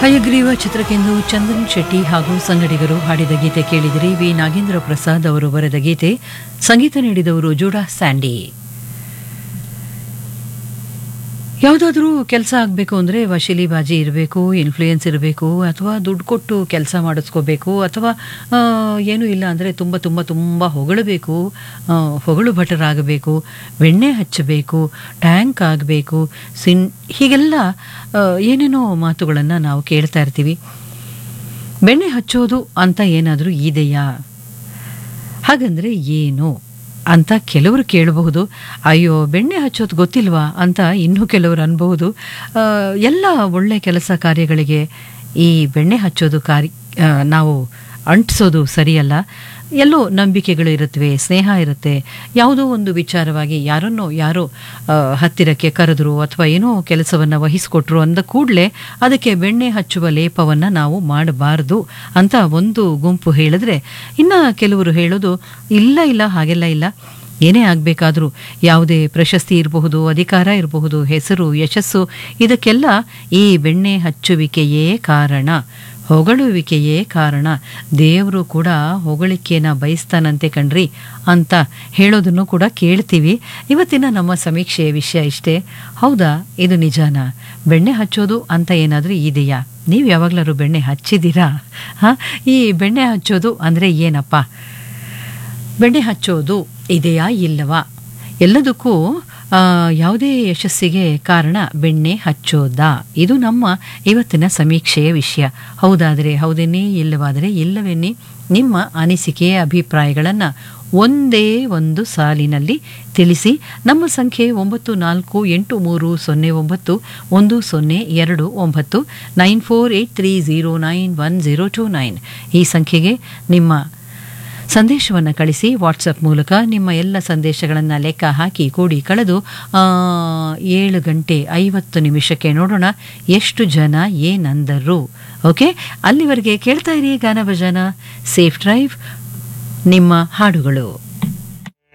ಹಯಗ್ರೀವ ಚಿತ್ರಕ್ಕೆಂದು ಚಂದನ್ ಶೆಟ್ಟಿ ಹಾಗೂ ಸಂಗಡಿಗರು ಹಾಡಿದ ಗೀತೆ ಕೇಳಿದಿರಿ ವಿ ನಾಗೇಂದ್ರ ಪ್ರಸಾದ್ ಅವರು ಬರೆದ ಗೀತೆ ಸಂಗೀತ ನೀಡಿದವರು ಜೂಡಾ ಸ್ಯಾಂಡಿ ಯಾವುದಾದ್ರೂ ಕೆಲಸ ಆಗಬೇಕು ಅಂದರೆ ವಶೀಲಿ ಬಾಜಿ ಇರಬೇಕು ಇನ್ಫ್ಲೂಯೆನ್ಸ್ ಇರಬೇಕು ಅಥವಾ ದುಡ್ಡು ಕೊಟ್ಟು ಕೆಲಸ ಮಾಡಿಸ್ಕೋಬೇಕು ಅಥವಾ ಆ, ಏನೂ ಇಲ್ಲ ಅಂದರೆ ತುಂಬ ತುಂಬ ತುಂಬ ಹೊಗಳಬೇಕು ಆ, ಹೊಗಳು ಭಟರಾಗಬೇಕು ಬೆಣ್ಣೆ ಹಚ್ಚಬೇಕು ಟ್ಯಾಂಕ್ ಆಗಬೇಕು ಸಿನ್ ಹೀಗೆಲ್ಲ ಆ, ಏನೇನೋ ಮಾತುಗಳನ್ನು ನಾವು ಕೇಳ್ತಾ ಇರ್ತೀವಿ ಬೆಣ್ಣೆ ಹಚ್ಚೋದು ಅಂತ ಏನಾದರೂ ಇದೆಯಾ ಹಾಗಂದ್ರೆ ಏನು ಅಂತ ಕೆಲವರು ಕೇಳಬಹುದು ಅಯ್ಯೋ ಬೆಣ್ಣೆ ಹಚ್ಚೋದು ಗೊತ್ತಿಲ್ವಾ ಅಂತ ಇನ್ನೂ ಕೆಲವರು ಅನ್ಬಹುದು ಆ, ಎಲ್ಲ ಒಳ್ಳೆ ಕೆಲಸ ಕಾರ್ಯಗಳಿಗೆ ಈ ಬೆಣ್ಣೆ ಹಚ್ಚೋದು ಕಾರ್ಯ ಆ, ನಾವು ಅಂಟಿಸೋದು ಸರಿಯಲ್ಲ ಎಲ್ಲೋ ನಂಬಿಕೆಗಳು ಇರುತ್ತವೆ ಸ್ನೇಹ ಇರುತ್ತೆ ಯಾವುದೋ ಒಂದು ವಿಚಾರವಾಗಿ ಯಾರನ್ನೋ ಯಾರೋ ಆ, ಹತ್ತಿರಕ್ಕೆ ಕರೆದ್ರು ಅಥವಾ ಏನೋ ಕೆಲಸವನ್ನು ವಹಿಸಿಕೊಟ್ರು ಅಂದ ಕೂಡಲೇ ಅದಕ್ಕೆ ಬೆಣ್ಣೆ ಹಚ್ಚುವ ಲೇಪವನ್ನು ನಾವು ಮಾಡಬಾರ್ದು ಅಂತ ಒಂದು ಗುಂಪು ಹೇಳಿದ್ರೆ ಇನ್ನು ಕೆಲವರು ಹೇಳೋದು ಇಲ್ಲ ಇಲ್ಲ ಹಾಗೆಲ್ಲ ಇಲ್ಲ ಏನೇ ಆಗಬೇಕಾದ್ರೂ ಯಾವುದೇ ಪ್ರಶಸ್ತಿ ಇರಬಹುದು ಅಧಿಕಾರ ಇರಬಹುದು ಹೆಸರು ಯಶಸ್ಸು ಇದಕ್ಕೆಲ್ಲ ಈ ಬೆಣ್ಣೆ ಹಚ್ಚುವಿಕೆಯೇ ಕಾರಣ ಹೊಗಳುವಿಕೆಯೇ ಕಾರಣ ದೇವರು ಕೂಡ ಹೊಗಳಿಕೆನ ಬಯಸ್ತಾನಂತೆ ಕಣ್ರಿ ಅಂತ ಹೇಳೋದನ್ನು ಕೂಡ ಕೇಳ್ತೀವಿ ಇವತ್ತಿನ ನಮ್ಮ ಸಮೀಕ್ಷೆಯ ವಿಷಯ ಇಷ್ಟೇ ಹೌದಾ ಇದು ನಿಜಾನಾ ಬೆಣ್ಣೆ ಹಚ್ಚೋದು ಅಂತ ಏನಾದರೂ ಇದೆಯಾ ನೀವು ಯಾವಾಗಲಾದ್ರು ಬೆಣ್ಣೆ ಹಚ್ಚಿದ್ದೀರಾ ಹಾಂ ಈ ಬೆಣ್ಣೆ ಹಚ್ಚೋದು ಅಂದರೆ ಏನಪ್ಪ ಬೆಣ್ಣೆ ಹಚ್ಚೋದು ಇದೆಯಾ ಇಲ್ಲವಾ ಎಲ್ಲದಕ್ಕೂ ಆ, ಯಾವುದೇ ಯಶಸ್ಸಿಗೆ ಕಾರಣ ಬೆಣ್ಣೆ ಹಚ್ಚೋದಾ ಇದು ನಮ್ಮ ಇವತ್ತಿನ ಸಮೀಕ್ಷೆಯ ವಿಷಯ ಹೌದಾದರೆ ಹೌದೇನೇ ಇಲ್ಲವಾದರೆ ಇಲ್ಲವೆನ್ನಿ ನಿಮ್ಮ ಅನಿಸಿಕೆ ಅಭಿಪ್ರಾಯಗಳನ್ನು ಒಂದೇ ಒಂದು ಸಾಲಿನಲ್ಲಿ ತಿಳಿಸಿ ನಮ್ಮ ಸಂಖ್ಯೆ ಒಂಬತ್ತು ನಾಲ್ಕು ಎಂಟು ಮೂರು ಸೊನ್ನೆ ಒಂಬತ್ತು ಒಂದು ಸೊನ್ನೆ ಎರಡು ಒಂಬತ್ತು nine four eight three zero nine one zero two nine ಈ ಸಂಖ್ಯೆಗೆ ನಿಮ್ಮ ಸಂದೇಶವನ್ನು ಕಳಿಸಿ ವಾಟ್ಸಪ್ ಮೂಲಕ ನಿಮ್ಮ ಎಲ್ಲ ಸಂದೇಶಗಳನ್ನು ಲೆಕ್ಕ ಹಾಕಿ ಕೂಡಿ ಕಳೆದು ಆ, ಏಳು ಗಂಟೆ ಐವತ್ತು ನಿಮಿಷಕ್ಕೆ ನೋಡೋಣ ಎಷ್ಟು ಜನ ಏನಂದರು ಓಕೆ ಅಲ್ಲಿವರೆಗೆ ಕೇಳ್ತಾ ಇರಿ ಗಾನ ಭಜನ ಸೇಫ್ ಡ್ರೈವ್ ನಿಮ್ಮ ಹಾಡುಗಳು